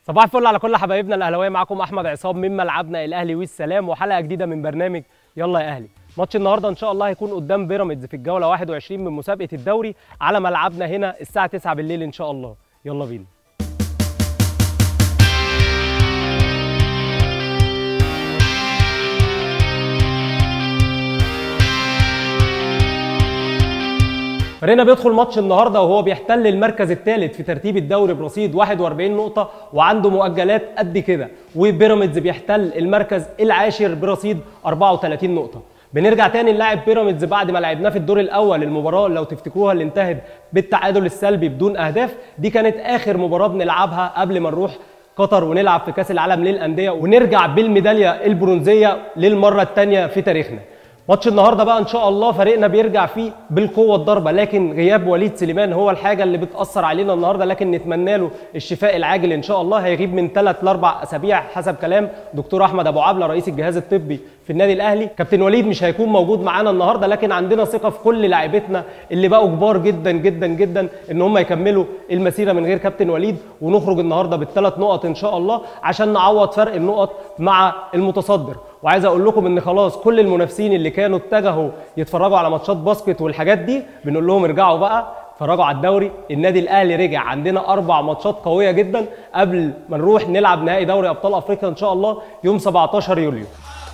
صباح الفل على كل حبايبنا الاهلاويه معاكم احمد عصام من ملعبنا الاهلي والسلام وحلقه جديده من برنامج يلا يا اهلي ماتش النهارده ان شاء الله هيكون قدام بيراميدز في الجوله 21 من مسابقه الدوري على ملعبنا هنا الساعه 9 بالليل ان شاء الله يلا بينا فريقنا بيدخل ماتش النهارده وهو بيحتل المركز الثالث في ترتيب الدوري برصيد 41 نقطه وعنده مؤجلات قد كده وبيراميدز بيحتل المركز العاشر برصيد 34 نقطه بنرجع تاني نلاعب بيراميدز بعد ما لعبناه في الدور الاول المباراه لو تفتكروها اللي انتهت بالتعادل السلبي بدون اهداف دي كانت اخر مباراه بنلعبها قبل ما نروح قطر ونلعب في كاس العالم للانديه ونرجع بالميداليه البرونزيه للمره الثانيه في تاريخنا ماتش النهارده بقى ان شاء الله فريقنا بيرجع فيه بالقوه الضربه لكن غياب وليد سليمان هو الحاجه اللي بتاثر علينا النهارده لكن نتمنى له الشفاء العاجل ان شاء الله هيغيب من ثلاث لاربع اسابيع حسب كلام دكتور احمد ابو عبله رئيس الجهاز الطبي في النادي الاهلي كابتن وليد مش هيكون موجود معانا النهارده لكن عندنا ثقه في كل لاعيبتنا اللي بقوا كبار جدا جدا جدا ان هم يكملوا المسيره من غير كابتن وليد ونخرج النهارده بالثلاث نقط ان شاء الله عشان نعوض فرق النقط مع المتصدر وعايز اقول لكم ان خلاص كل المنافسين اللي كانوا اتجهوا يتفرجوا على ماتشات باسكت والحاجات دي بنقول لهم ارجعوا بقى اتفرجوا على الدوري النادي الاهلي رجع عندنا اربع ماتشات قويه جدا قبل ما نروح نلعب نهائي دوري ابطال افريقيا ان شاء الله يوم 17 يوليو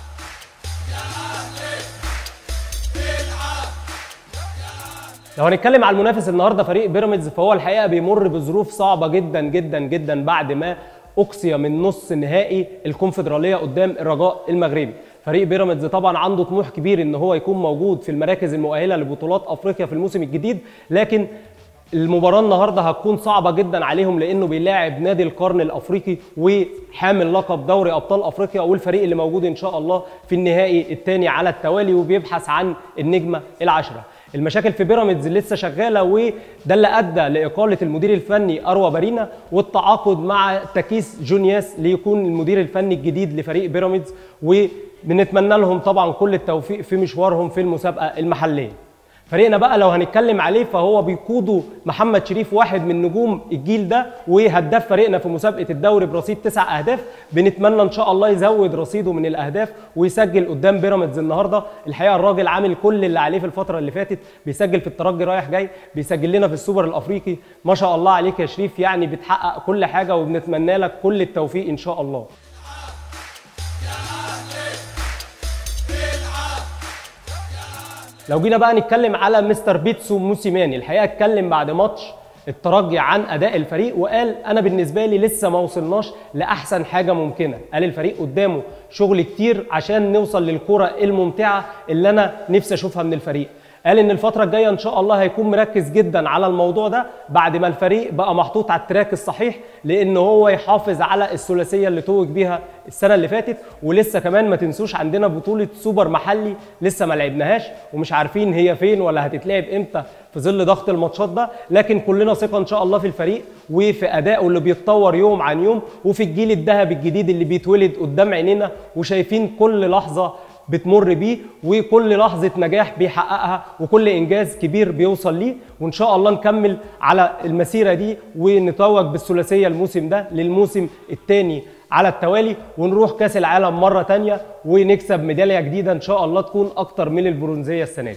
لو هنتكلم على المنافس النهارده فريق بيراميدز فهو الحقيقه بيمر بظروف صعبه جدا جدا جدا بعد ما اقصي من نص نهائي الكونفدراليه قدام الرجاء المغربي فريق بيراميدز طبعا عنده طموح كبير ان هو يكون موجود في المراكز المؤهله لبطولات افريقيا في الموسم الجديد لكن المباراة النهاردة هتكون صعبة جدا عليهم لأنه بيلاعب نادي القرن الأفريقي وحامل لقب دوري أبطال أفريقيا والفريق اللي موجود إن شاء الله في النهائي الثاني على التوالي وبيبحث عن النجمة العشرة المشاكل في بيراميدز لسه شغاله وده اللي ادى لاقاله المدير الفني اروى بارينا والتعاقد مع تكيس جونياس ليكون المدير الفني الجديد لفريق بيراميدز وبنتمنى لهم طبعا كل التوفيق في مشوارهم في المسابقه المحليه فريقنا بقى لو هنتكلم عليه فهو بيقوده محمد شريف واحد من نجوم الجيل ده وهداف فريقنا في مسابقه الدوري برصيد تسع اهداف بنتمنى ان شاء الله يزود رصيده من الاهداف ويسجل قدام بيراميدز النهارده الحقيقه الراجل عامل كل اللي عليه في الفتره اللي فاتت بيسجل في الترجي رايح جاي بيسجل لنا في السوبر الافريقي ما شاء الله عليك يا شريف يعني بتحقق كل حاجه وبنتمنى لك كل التوفيق ان شاء الله لو جينا بقى نتكلم على مستر بيتسو موسيماني الحقيقه اتكلم بعد ماتش الترجي عن اداء الفريق وقال انا بالنسبه لي لسه ما وصلناش لاحسن حاجه ممكنه قال الفريق قدامه شغل كتير عشان نوصل للكره الممتعه اللي انا نفسي اشوفها من الفريق قال ان الفتره الجايه ان شاء الله هيكون مركز جدا على الموضوع ده بعد ما الفريق بقى محطوط على التراك الصحيح لان هو يحافظ على الثلاثيه اللي توج بيها السنه اللي فاتت ولسه كمان ما تنسوش عندنا بطوله سوبر محلي لسه ما لعبناهاش ومش عارفين هي فين ولا هتتلعب امتى في ظل ضغط الماتشات ده لكن كلنا ثقه ان شاء الله في الفريق وفي ادائه اللي بيتطور يوم عن يوم وفي الجيل الذهبي الجديد اللي بيتولد قدام عينينا وشايفين كل لحظه بتمر بيه وكل لحظة نجاح بيحققها وكل إنجاز كبير بيوصل ليه وإن شاء الله نكمل على المسيرة دي ونتوج بالثلاثية الموسم ده للموسم الثاني على التوالي ونروح كاس العالم مرة تانية ونكسب ميدالية جديدة إن شاء الله تكون أكتر من البرونزية السنة دي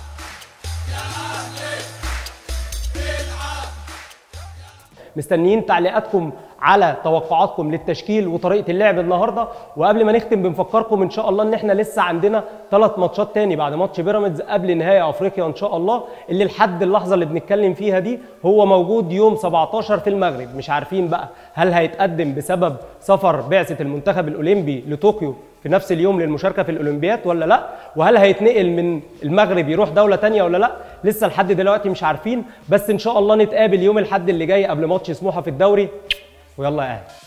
مستنيين تعليقاتكم على توقعاتكم للتشكيل وطريقه اللعب النهارده وقبل ما نختم بنفكركم ان شاء الله ان احنا لسه عندنا ثلاث ماتشات تاني بعد ماتش بيراميدز قبل نهائي افريقيا ان شاء الله اللي لحد اللحظه اللي بنتكلم فيها دي هو موجود يوم 17 في المغرب مش عارفين بقى هل هيتقدم بسبب سفر بعثه المنتخب الاولمبي لطوكيو في نفس اليوم للمشاركه في الاولمبياد ولا لا وهل هيتنقل من المغرب يروح دوله تانية ولا لا لسه لحد دلوقتي مش عارفين بس ان شاء الله نتقابل يوم الاحد اللي جاي قبل ماتش سموحه في الدوري ويلا يا اهلي